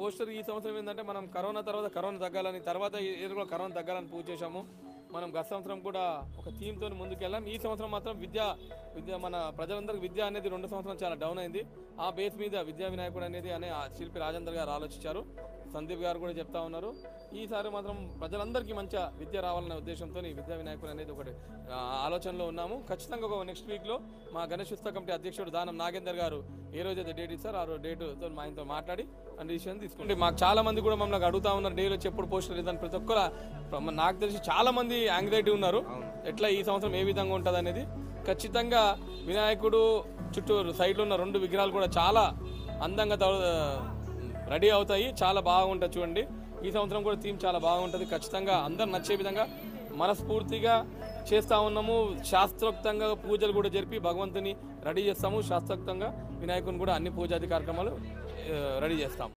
poster ఈ సంవత్సరం ఏంటంటే మనం కరోనా తర్వాత కరోనా తగ్గాలని తర్వాత ఏదో కూడా కరోనా తగ్గాలని పూజ చేశాము మనం గత సంవత్సరం కూడా ఒక థీమ్తో ముందుకెళ్ళాం ఈ సంవత్సరం మాత్రం విద్య విద్య మన ప్రజలందరికీ విద్య అనేది రెండు సంవత్సరం చాలా డౌన్ అయింది ఆ బేస్ మీద విద్యా వినాయకుడు అనేది అనే ఆ శిల్పి రాజేందర్ గారు ఆలోచించారు సందీప్ గారు కూడా చెప్తా ఉన్నారు ఈసారి మాత్రం ప్రజలందరికీ మంచిగా విద్య రావాలనే ఉద్దేశంతో విద్యా వినాయకుడు అనేది ఒకటి ఆ, ఆలోచనలో ఉన్నాము ఖచ్చితంగా ఒక నెక్స్ట్ వీక్లో మా గణేష్ ఉత్సవ కమిటీ అధ్యక్షుడు దానం నాగేందర్ గారు ఏ రోజు అయితే డేట్ ఇస్తారు ఆ రోజు డేట్తో మా ఆయనతో మాట్లాడి ఆ డిసిషన్ తీసుకుంటే మాకు చాలా మంది కూడా మమ్మల్ని అడుగుతా ఉన్నారు డేలో వచ్చి ఎప్పుడు పోస్టర్ లేదని ప్రతి ఒక్కరు ప్ర- నాకు తెలిసి చాలా మంది యాంగ్జైటీ ఉన్నారు ఎట్లా ఈ సంవత్సరం ఏ విధంగా ఉంటుంది అనేది ఖచ్చితంగా వినాయకుడు చుట్టూ సైడ్లో ఉన్న రెండు విగ్రహాలు కూడా చాలా అందంగా తవ- రెడీ అవుతాయి చాలా బాగుంటుంది చూడండి ఈ సంవత్సరం కూడా థీమ్ చాలా బాగుంటుంది ఖచ్చితంగా అందరు నచ్చే విధంగా మనస్ఫూర్తిగా చేస్తా ఉన్నాము శాస్త్రోక్తంగా పూజలు కూడా జరిపి భగవంతుని రెడీ చేస్తాము శాస్త్రోక్తంగా వినాయకుని కూడా అన్ని పూజాది కార్యక్రమాలు ఆ, రెడీ చేస్తాం